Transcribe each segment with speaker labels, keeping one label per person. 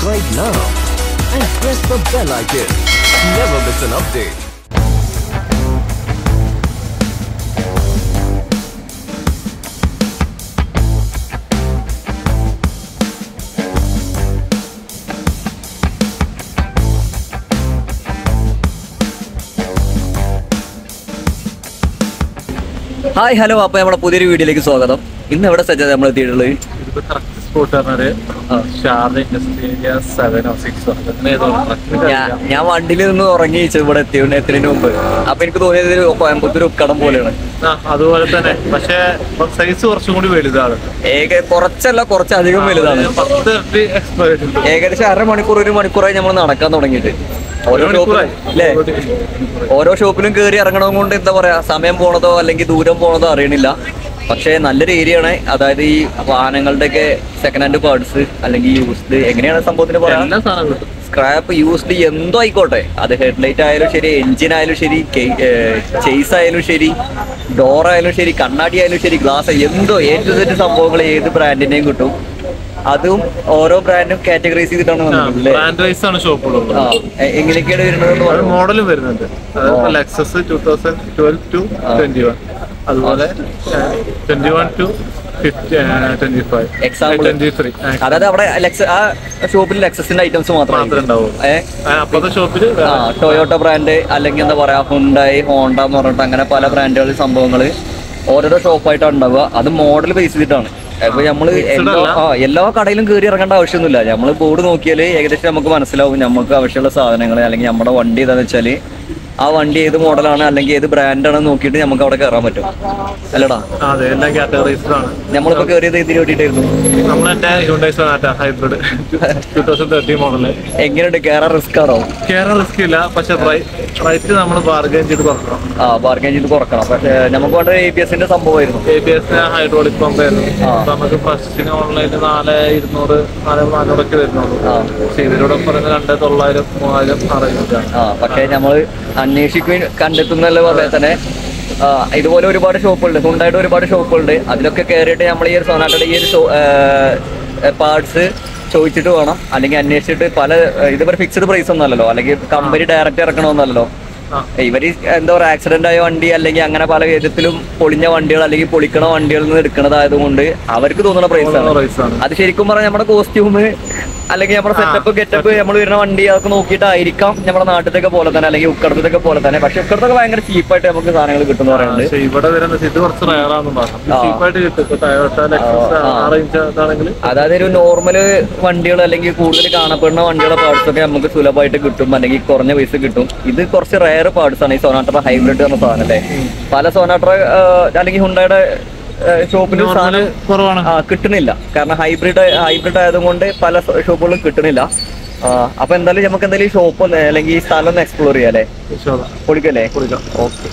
Speaker 1: subscribe now and press the bell icon. Never miss an update.
Speaker 2: Hi hello അപ്പൊ നമ്മുടെ പുതിയൊരു വീഡിയോയിലേക്ക് സ്വാഗതം ഇന്ന് എവിടെ സജ്ജത നമ്മൾ എത്തിയിട്ടുള്ളത്
Speaker 3: ഇതിപ്പോ കറക്റ്റ് സ്പോട്ട് പറഞ്ഞാല് ഷാർജ ഇൻഡസ്ട്രി ഏരിയ സെവനോ സിക്സോ അങ്ങനെ ഏതോ
Speaker 2: ഞാൻ ഞാൻ വണ്ടിയിൽ നിന്ന് ഉറങ്ങി ഇവിടെ എത്തി എത്തുന്നതിന് മുമ്പ് അപ്പൊ എനിക്ക് തോന്നിയത് ഒരു കോയമ്പത്തൂർ ഉക്കടം പോലെയാണ്
Speaker 3: അതുപോലെ തന്നെ പക്ഷെ സൈസ് കുറച്ചും കൂടി വലുതാണ്
Speaker 2: ഏക കുറച്ചല്ല കുറച്ചധികം വലുതാണ്
Speaker 3: പത്ത് ഇരട്ടി എക്സ്പയർഡ് ഉണ്ട്
Speaker 2: ഏകദേശം അരമണിക്കൂർ ഒരു മണിക്കൂറായി നമ്മൾ നടക്കാൻ തുടങ്ങിയിട്ട് ഓരോ ഷോപ്പിലും
Speaker 3: മണിക്കൂറായി.
Speaker 2: അല്ലേ ഓരോ ഷോപ്പിലും കയറി ഇറങ്ങണം കൊണ്ട് എന്താ പറയാ സമയം പോണതോ അല്ലെങ്കിൽ ദൂരം പോണതോ അറിയണില്ല പക്ഷേ നല്ലൊരു ഏരിയ ആണ് അതായത് ഈ വാഹനങ്ങളുടെ ഒക്കെ സെക്കൻഡ് ഹാൻഡ് പാർട്സ് അല്ലെങ്കിൽ യൂസ്ഡ് എങ്ങനെയാണ് സംഭവത്തിന് പറയാ
Speaker 3: എല്ലാ സാധനവും കിട്ടും
Speaker 2: സ്ക്രാപ്പ് യൂസ്ഡ് എന്തോ ആയിക്കോട്ടെ അത് ഹെഡ്ലൈറ്റ് ആയാലും ശരി എഞ്ചിൻ ആയാലും ശരി ചേസ് ആയാലും ശരി ഡോർ ആയാലും ശരി കണ്ണാടി ആയാലും ശരി ഗ്ലാസ് എന്തോ ഏ ടു സെറ്റ് സംഭവങ്ങൾ ഏത് ബ്രാൻഡിന്റെയും കിട്ടും അതും ഓരോ ബ്രാൻഡും കാറ്റഗറൈസ് ചെയ്തിട്ടാണ് വന്നിട്ടുള്ളത്
Speaker 3: ബ്രാൻഡ് വൈസ് ആണ് ഷോപ്പുള്ളത്
Speaker 2: ആ എ- എങ്ങനെയൊക്കെയാണ് വരുന്നത്
Speaker 3: അത് മോഡലും വരുന്നുണ്ട് അതായത് Lexus two thousand twelve to twenty one അതുപോലെ twenty one to twenty five
Speaker 2: Example.
Speaker 3: Twenty three
Speaker 2: അതായത് അവിടെ ലെക്സ ആ ഷോപ്പിൽ ലെക്സസിന്റെ ഐറ്റംസ് മാത്രമേ
Speaker 3: മാത്രമേ ഉണ്ടാവുള്ളൂ
Speaker 2: ഏ
Speaker 3: അപ്പത്തെ ഷോപ്പില്
Speaker 2: ആ ടൊയോട്ട ബ്രാൻഡ് അല്ലെങ്കിൽ എന്താ പറയാ ഹുണ്ടായി ഹോണ്ട എന്ന് പറഞ്ഞിട്ട് അങ്ങനെ പല ബ്രാൻഡുകൾ സംഭവങ്ങൾ ഓരോരോ ഷോപ്പായിട്ടാണ് ഉണ്ടാവുക അത് മോഡൽ ബേസ് ചെയ്തിട്ടാണ് അപ്പൊ നമ്മള് എല്ലാ
Speaker 3: അല്ല.
Speaker 2: ആ എല്ലാ കടയിലും കയറി ഇറങ്ങേണ്ട ആവശ്യമൊന്നുമില്ല നമ്മൾ ബോർഡ് നോക്കിയാൽ ഏകദേശം നമുക്ക് മനസ്സിലാവും നമുക്ക് ആവശ്യമുള്ള സാധനങ്ങൾ അല്ലെങ്കിൽ നമ്മുടെ വണ്ടി ഏതാന്ന് വെച്ചാല് ആ വണ്ടി ഏത് മോഡലാണ് അല്ലെങ്കിൽ ഏത് ബ്രാൻഡാണെന്ന് നോക്കിയിട്ട് നമുക്ക് അവിടെ കയറാൻ പറ്റും അല്ലടാ
Speaker 3: അതെ എല്ലാ കാറ്റഗറീസിലും ആണ്
Speaker 2: നമ്മളിപ്പോ കയറിയത് ഇതിന് വേണ്ടിയിട്ടായിരുന്നു
Speaker 3: നമ്മളെന്റെ Hyundai Sonata hybrid two thousand thirty model
Speaker 2: എങ്ങനെയുണ്ട് കയറാൻ റിസ്ക് ആണോ
Speaker 3: കേരള റിസ്ക് ഇല്ല പക്ഷെ റേറ്റ് നമ്മൾ ബാർഗൈൻ ചെയ്ത് കുറക്കണം
Speaker 2: ആ ബാർഗൈൻ ചെയ്ത് കുറക്കണം പക്ഷെ നമുക്ക് വേണ്ട എ പി എസിന്റെ സംഭവമായിരുന്നു
Speaker 3: A B S hydraulic pump ആയിരുന്നു
Speaker 2: ആ.
Speaker 3: അപ്പൊ നമുക്ക് ഫസ്റ്റിന് ഓൺലൈനിൽ നാല് ഇരുന്നൂറ് നാല് നാനൂറൊക്കെ വരുന്നുള്ളൂ
Speaker 2: ആ.
Speaker 3: പക്ഷെ ഇതിലൂടെ പറയുന്നത് രണ്ട് തൊള്ളായിരം മൂവായിരം ആറായിരം
Speaker 2: ആ പക്ഷെ നമ്മൾ അന്വേഷിക്കുകയും കണ്ടെത്തുന്നല്ല പോലെ തന്നെ ആ, ഇതുപോലെ ഒരുപാട് ഷോപ്പുണ്ട് ഹുണ്ടായിട്ട് ഒരുപാട് ഷോപ്പുണ്ട് അതിലൊക്കെ കയറിയിട്ട് നമ്മൾ ഈ ഒരു സോനാട്ടയുടെ ഈ ഒരു പാർട്സ് ചോദിച്ചിട്ട് വേണം അല്ലെങ്കിൽ അന്വേഷിച്ചിട്ട് പല ഇതുപോലെ ഫിക്സ്ഡ് പ്രൈസ് ഒന്നും അല്ലല്ലോ അല്ലെങ്കിൽ കമ്പനി ഡയറക്റ്റ് ഇറക്കണമെന്നല്ലോ
Speaker 3: ആ.
Speaker 2: ഇവര് എന്താ പറയുക ആക്സിഡന്റ് ആയ വണ്ടി അല്ലെങ്കിൽ അങ്ങനെ പല വിധത്തിലും പൊളിഞ്ഞ വണ്ടികൾ അല്ലെങ്കിൽ പൊളിക്കണ വണ്ടികളിൽ നിന്ന് എടുക്കണതായതുകൊണ്ട് അവർക്ക് തോന്നുന്ന പ്രൈസ് ആണ്
Speaker 3: പ്രൈസ് ആണ്
Speaker 2: അത് ശരിക്കും പറഞ്ഞാൽ നമ്മുടെ കോസ്റ്റ്യൂം അല്ലെങ്കിൽ നമ്മുടെ സെറ്റപ്പ് ഗെറ്റപ്പ് നമ്മൾ വരുന്ന വണ്ടി അതൊക്കെ നോക്കിയിട്ടായിരിക്കാം നമ്മുടെ നാട്ടിലൊക്കെ പോലെ തന്നെ അല്ലെങ്കിൽ ഉക്കടത്തൊക്കെ പോലെ തന്നെ പക്ഷെ ഉക്കടത്തൊക്കെ ഭയങ്കര ചീപ്പായിട്ട് നമുക്ക് സാധനങ്ങൾ കിട്ടുന്ന പറയുന്നത്
Speaker 3: പക്ഷെ ഇവിടെ വരുന്നത് ഇത് കുറച്ച് റയറാന്ന് പറഞ്ഞു
Speaker 2: ആ.
Speaker 3: ചീപ്പായിട്ട് കിട്ടും ഇപ്പൊ ടയോട്ട ലെക്സസ്
Speaker 2: ആ.
Speaker 3: ആ റേഞ്ച് ആണെങ്കിൽ
Speaker 2: അതായത് ഒരു നോർമൽ വണ്ടികൾ അല്ലെങ്കിൽ കൂടുതൽ കാണപ്പെടുന്ന വണ്ടികളുടെ പാർട്സ് ഒക്കെ നമുക്ക് സുലഭമായിട്ട് കിട്ടും അല്ലെങ്കിൽ കുറഞ്ഞ പൈസ കിട്ടും ഇത് കുറച്ച് റയർ പാർട്സ് ആണ് ഈ സോനാട്ടറ ഹൈബ്രിഡ് എന്ന സാധനം അല്ലേ പല സോനാട്ടറ അല്ലെങ്കിൽ ഹുണ്ടയുടെ ഷോപ്പിലും സാധനം
Speaker 3: കുറവാണ്
Speaker 2: ആ കിട്ടണില്ല കാരണം ഹൈബ്രിഡ് ഹൈബ്രിഡ് ആയതുകൊണ്ട് പല ഷോപ്പുകളും കിട്ടണില്ല ആ, അപ്പൊ എന്തായാലും നമുക്ക് എന്തായാലും ഈ ഷോപ്പ് ഒന്ന് അല്ലെങ്കിൽ ഈ സ്ഥലം ഒന്ന് എക്സ്പ്ലോർ ചെയ്യാം അല്ലേ
Speaker 3: വിശ്വാസം
Speaker 2: പൊളിക്കല്ലേ
Speaker 3: കൊടുക്കാം
Speaker 2: ഓക്കെ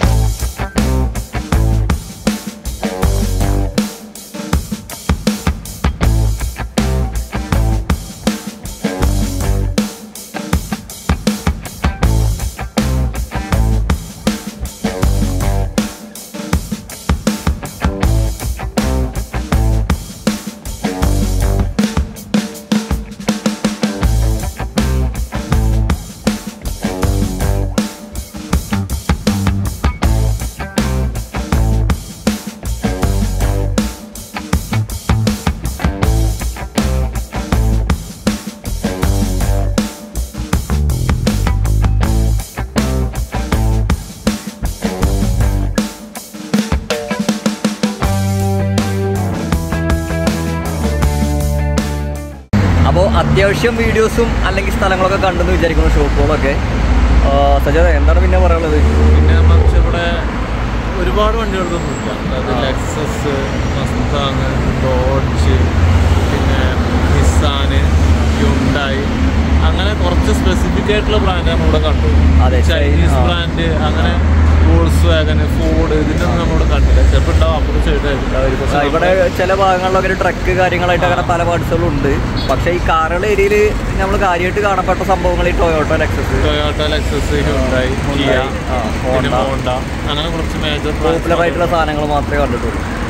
Speaker 2: അപ്പോൾ അത്യാവശ്യം വീഡിയോസും അല്ലെങ്കിൽ സ്ഥലങ്ങളൊക്കെ കണ്ടെന്ന് വിചാരിക്കുന്നു ഷോപ്പുകളൊക്കെ ആ, സജാദ എന്താണ് പിന്നെ പറയാനുള്ളത്
Speaker 3: പിന്നെ നമുക്ക് ഇവിടെ ഒരുപാട് വണ്ടികളൊന്നുമില്ല അതായത് ലെക്സസ് മസ്താങ് ഡോഡ്ജ് പിന്നെ നിസാന് യുണ്ടായി അങ്ങനെ കുറച്ച് സ്പെസിഫിക് ആയിട്ടുള്ള ബ്രാൻഡ് നമ്മളിവിടെ കണ്ടു
Speaker 2: അതെ,
Speaker 3: ചൈനീസ്
Speaker 2: ആ.
Speaker 3: ബ്രാൻഡ് അങ്ങനെ വോൾസ് വാഗന് ഫോർഡ് ഇതിൻ്റെ ഒന്നും നമ്മളിവിടെ കണ്ടില്ല ചിലപ്പോൾ ഉണ്ടാവും അപ്പുറത്ത് സൈഡായിരിക്കും
Speaker 2: ആ, ഇവിടെ ചില ഭാഗങ്ങളിലൊക്കെ ഒരു ട്രക്ക് കാര്യങ്ങളായിട്ട് അങ്ങനെ പല പാർട്സുകളും ഉണ്ട് പക്ഷേ ഈ കാറുകളുടെ ഏരിയയിൽ നമ്മൾ കാര്യമായിട്ട് കാണപ്പെട്ട സംഭവങ്ങൾ ഈ Toyota Lexus
Speaker 3: Toyota Lexus Hyundai Kia
Speaker 2: ആ,
Speaker 3: പിന്നെ
Speaker 2: ഹോണ്ട.
Speaker 3: ഹോണ്ട അങ്ങനെ കുറച്ച് മേജർ
Speaker 2: പോപ്പുലർ ആയിട്ടുള്ള സാധനങ്ങൾ മാത്രമേ കണ്ടിട്ടുള്ളൂ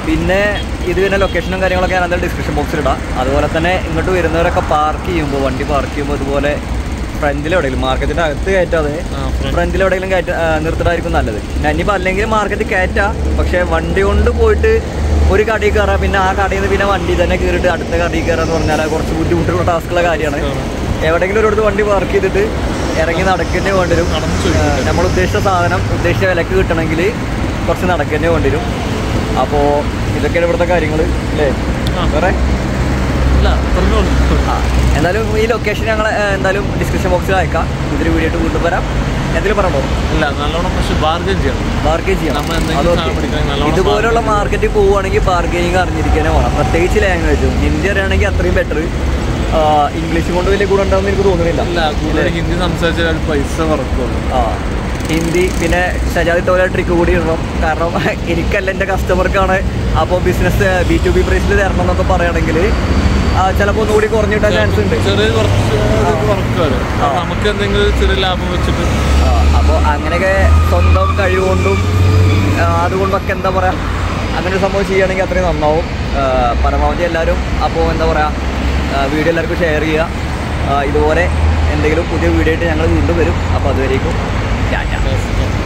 Speaker 2: പിന്നെ ഇത് പിന്നെ ലൊക്കേഷനും കാര്യങ്ങളൊക്കെ ഞാൻ എന്തായാലും ഡിസ്ക്രിപ്ഷൻ ബോക്സിൽ ഇടാം അതുപോലെ തന്നെ ഇങ്ങോട്ട് വരുന്നവരൊക്കെ പാർക്ക് ചെയ്യുമ്പോൾ വണ്ടി പാർക്ക് ചെയ്യുമ്പോൾ ഇതുപോലെ ഫ്രണ്ടിൽ എവിടെയെങ്കിലും മാർക്കറ്റിൻ്റെ അകത്ത് കയറ്റാതെ
Speaker 3: ആ, front.
Speaker 2: ഫ്രണ്ടിൽ എവിടെയെങ്കിലും കയറ്റ ആ, നിർത്തിട്ടായിരിക്കും നല്ലത് ഞാൻ ഇനിയിപ്പോൾ അല്ലെങ്കിൽ മാർക്കറ്റിൽ കയറ്റാം പക്ഷേ വണ്ടി കൊണ്ട് പോയിട്ട് ഒരു കടയിൽ കയറാം പിന്നെ ആ കടയിൽ നിന്ന് പിന്നെ വണ്ടി തന്നെ കയറിയിട്ട് അടുത്ത കടയിൽ കയറാന്ന് പറഞ്ഞാൽ അത് കുറച്ച് ബുദ്ധിമുട്ടുള്ള ടാസ്കുള്ള കാര്യമാണ് എവിടെയെങ്കിലും ഒരിടത്ത് വണ്ടി പാർക്ക് ചെയ്തിട്ട് ഇറങ്ങി നടക്കേണ്ടി വേണ്ടി വരും
Speaker 3: നടന്ന് ചോദിക്കും.
Speaker 2: ആ, നമ്മൾ ഉദ്ദേശിച്ച സാധനം ഉദ്ദേശിച്ച വിലക്ക് കിട്ടണമെങ്കിൽ കുറച്ച് നടക്കേണ്ടി വേണ്ടി വരും അപ്പോൾ ഇതൊക്കെയാണ് ഇവിടുത്തെ കാര്യങ്ങൾ അല്ലേ
Speaker 3: ആ.
Speaker 2: വേറെ
Speaker 3: ഇല്ല പറഞ്ഞോളൂ
Speaker 2: ആ എന്തായാലും ഈ ലൊക്കേഷൻ ഞങ്ങൾ എന്തായാലും ഡിസ്ക്രിപ്ഷൻ ബോക്സിൽ അയക്കാം ഇതൊരു വീഡിയോ ആയിട്ട് വീണ്ടും വരാം എന്തെങ്കിലും പറയണോ
Speaker 3: ഇല്ല നല്ലോണം പക്ഷെ ബാർഗൻ ചെയ്യണം
Speaker 2: ബാർഗെയിൻ ചെയ്യണം
Speaker 3: നമ്മൾ എന്തെങ്കിലും
Speaker 2: അതൊക്കെ.
Speaker 3: സാധനം പിടിക്കണമെങ്കിൽ നല്ലോണം
Speaker 2: ഇതുപോലുള്ള
Speaker 3: bargain
Speaker 2: മാർക്കറ്റിൽ പോവുകയാണെങ്കിൽ ബാർഗെയിനിങ് അറിഞ്ഞിരിക്കാനേ വേണം പ്രത്യേകിച്ച് ലാംഗ്വേജും ഹിന്ദി അറിയണമെങ്കിൽ അത്രയും ബെറ്റർ ഇംഗ്ലീഷ് കൊണ്ട് വലിയ ഗുണം ഉണ്ടാവുമെന്ന് എനിക്ക് തോന്നുന്നില്ല
Speaker 3: ഇല്ല കൂടുതൽ ഹിന്ദി സംസാരിച്ചാൽ ഒരു പൈസ കുറക്കുള്ളൂ
Speaker 2: ആ ഹിന്ദി പിന്നെ ഷജാദ് പോലെ ട്രിക്ക് കൂടി ഇടണം കാരണം എനിക്കല്ല എൻ്റെ കസ്റ്റമർക്കാണ് അപ്പോൾ ബിസിനസ് ബി ടു ബി പ്രൈസിൽ തരണം എന്നൊക്കെ പറയുകയാണെങ്കിൽ ചിലപ്പോൾ ഒന്നുകൂടി കുറഞ്ഞു കിട്ടാൻ ചാൻസ് ഉണ്ട്
Speaker 3: ചെറിയ കുറച്ച് ഇത് കുറക്കുമല്ലോ
Speaker 2: ആ.
Speaker 3: നമുക്ക് എന്തെങ്കിലും ചെറിയ ലാഭം വെച്ചിട്ട്
Speaker 2: അപ്പോൾ അങ്ങനെയൊക്കെ സ്വന്തം കഴിവുകൊണ്ടും ആ, അതുകൊണ്ടൊക്കെ എന്താ പറയുക അങ്ങനെ ഒരു സംഭവം ചെയ്യുകയാണെങ്കിൽ അത്രയും നന്നാവും ആ, പരമാവധി എല്ലാവരും അപ്പോൾ എന്താ പറയുക വീഡിയോ എല്ലാവർക്കും ഷെയർ ചെയ്യുക ആ, ഇതുപോലെ എന്തെങ്കിലും പുതിയ വീഡിയോ ആയിട്ട് ഞങ്ങൾ വീണ്ടും വരും അപ്പോൾ അതുവരേക്കും ടാറ്റ
Speaker 3: Yes, yes.